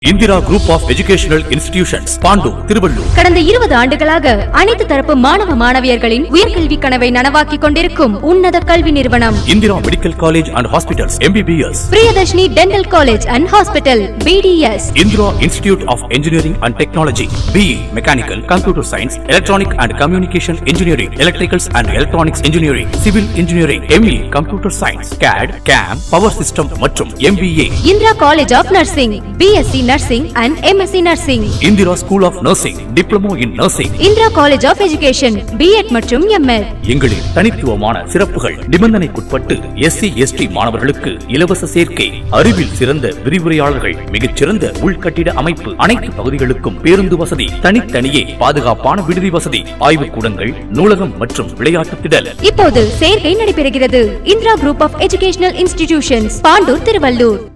Indira group of educational institutions Pandur Tiruvallur கடந்த இருபது ஆண்டுகளாக அனைத்து தரப்பு மாணவ மாணவியர்களின் உயர்கல்வி கனவை நனவாக்கிக் கொண்டிருக்கும் உன்னத கல்வி நிறுவனம் Indira medical college and hospitals MBBS Priyadarshini dental college and hospital BDS Indira institute of engineering and technology BE mechanical computer science electronic and communication engineering electricals and electronics engineering civil engineering ME computer science CAD CAM power system மற்றும் MBA Indira college of nursing BSc nursing and MSc nursing Indira school of nursing diploma in nursing Indira college of education BEd மற்றும் MEd எங்களின் தனித்துவமான சிறப்புகள் நிபந்தனைக்குட்பட்டு SC ST மாணவர்களுக்கு இலவச சேர்க்கை அறிவில் சிறந்த விரிவுரையாளர்கள் மிகச்சிறந்த உள்கட்டிட அமைப்பு அனைத்து பகுதிகளுக்கும் பேருந்து வசதி தனித்தனியே பாதுகாப்பான விடுதி வசதி ஆய்வுக்கூடங்கள் நூலகம் மற்றும் விளையாட்டு திடல் இப்போது சேர்க்கை நடைபெறுகிறது Indira group of educational institutions Pandur Tiruvallur